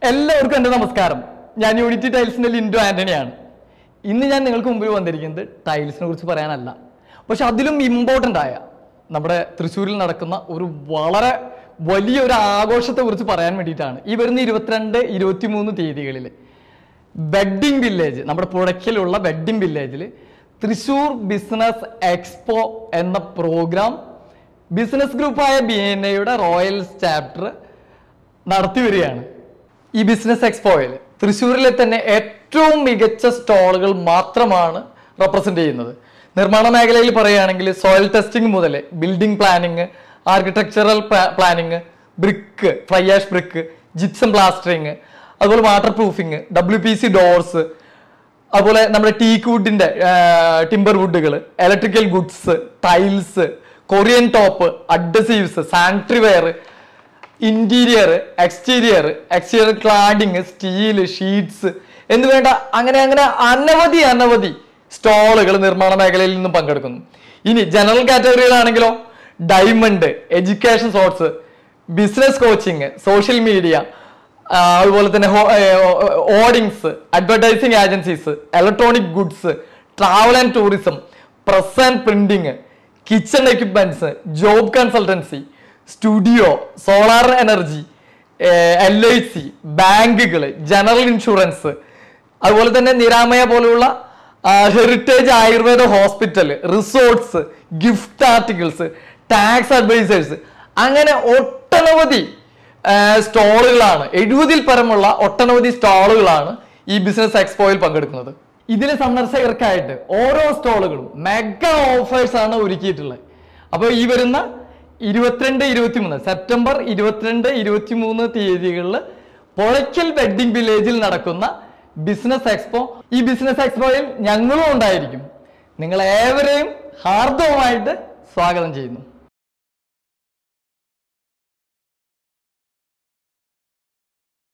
എല്ലാവർക്കും എൻ്റെ നമസ്കാരം ഞാൻ യൂണിറ്റി ടൈൽസിന്റെ ലിൻഡോ ആന്റണിയാണ് ഇന്ന് ഞാൻ നിങ്ങൾക്ക് മുമ്പിൽ വന്നിരിക്കുന്നത് ടൈൽസിനെ കുറിച്ച് പറയാനല്ല പക്ഷെ അതിലും ഇമ്പോർട്ടൻ്റ് ആയ നമ്മുടെ തൃശ്ശൂരിൽ നടക്കുന്ന ഒരു വളരെ വലിയ ഒരു ആഘോഷത്തെ കുറിച്ച് പറയാൻ വേണ്ടിയിട്ടാണ് ഈ വരുന്ന ഇരുപത്തിരണ്ട് ഇരുപത്തി മൂന്ന് തീയതികളിൽ വെഡ്ഡിംഗ് വില്ലേജ് നമ്മുടെ പുഴയ്ക്കലുള്ള വെഡ്ഡിംഗ് വില്ലേജിൽ തൃശ്ശൂർ ബിസിനസ് എക്സ്പോ എന്ന പ്രോഗ്രാം ബിസിനസ് ഗ്രൂപ്പായ ബി എൻ എയുടെ റോയൽ ചാപ്റ്റർ നടത്തി വരികയാണ് ഈ ബിസിനസ് എക്സ്പോയിൽ തൃശ്ശൂരിലെ തന്നെ ഏറ്റവും മികച്ച സ്റ്റോളുകൾ മാത്രമാണ് റെപ്രസെന്റ് ചെയ്യുന്നത് നിർമ്മാണ മേഖലയിൽ പറയുകയാണെങ്കിൽ സോയിൽ ടെസ്റ്റിംഗ് മുതൽ building planning architectural planning brick fly ash brick gypsum plastering അതുപോലെ water proofing W P C doors അതുപോലെ നമ്മുടെ ടീക്ക് വുഡിന്റെ ടിമ്പർ വുഡുകൾ electrical goods tiles Corian top adhesives sanitary ware interior exterior exterior cladding steel sheets എന്ന് വേണ്ട അങ്ങനെ അങ്ങനെ അനവധി അനവധി സ്റ്റോളുകൾ നിർമ്മാണ മേഖലയിൽ നിന്നും പങ്കെടുക്കുന്നു ഇനി ജനറൽ കാറ്റഗറികളാണെങ്കിലോ diamond education sports business coaching social media അതുപോലെ തന്നെ hoardings advertising agencies electronic goods travel and tourism press and printing kitchen equipments job consultancy studio solar energy L I C ബാങ്കുകൾ ജനറൽ ഇൻഷുറൻസ് അതുപോലെ തന്നെ നിരാമയ പോലെയുള്ള heritage ayurveda hospital resorts gift articles tax advisors അങ്ങനെ ഒട്ടനവധി ആ, സ്റ്റോളുകളാണ് എഴുപതിൽ പരമുള്ള ഒട്ടനവധി സ്റ്റോളുകളാണ് ഈ ബിസിനസ് എക്സ്പോയിൽ പങ്കെടുക്കുന്നത് ഇതിലെ സന്ദർശകർക്കായിട്ട് ഓരോ സ്റ്റോളുകളും മെഗാ ഓഫേഴ്സ് ആണ് ഒരുക്കിയിട്ടുള്ളത് അപ്പോൾ ഈ വരുന്ന ഇരുപത്തിരണ്ട് ഇരുപത്തിമൂന്ന് സെപ്റ്റംബർ ഇരുപത്തിരണ്ട് ഇരുപത്തിമൂന്ന് തീയതികളിൽ പൊഴയ്ക്കൽ വെഡ്ഡിംഗ് വില്ലേജിൽ നടക്കുന്ന ബിസിനസ് എക്സ്പോ ഈ ബിസിനസ് എക്സ്പോയിൽ ഞങ്ങളും ഉണ്ടായിരിക്കും നിങ്ങൾ ഏവരെയും ഹാർദവമായിട്ട് സ്വാഗതം ചെയ്യുന്നു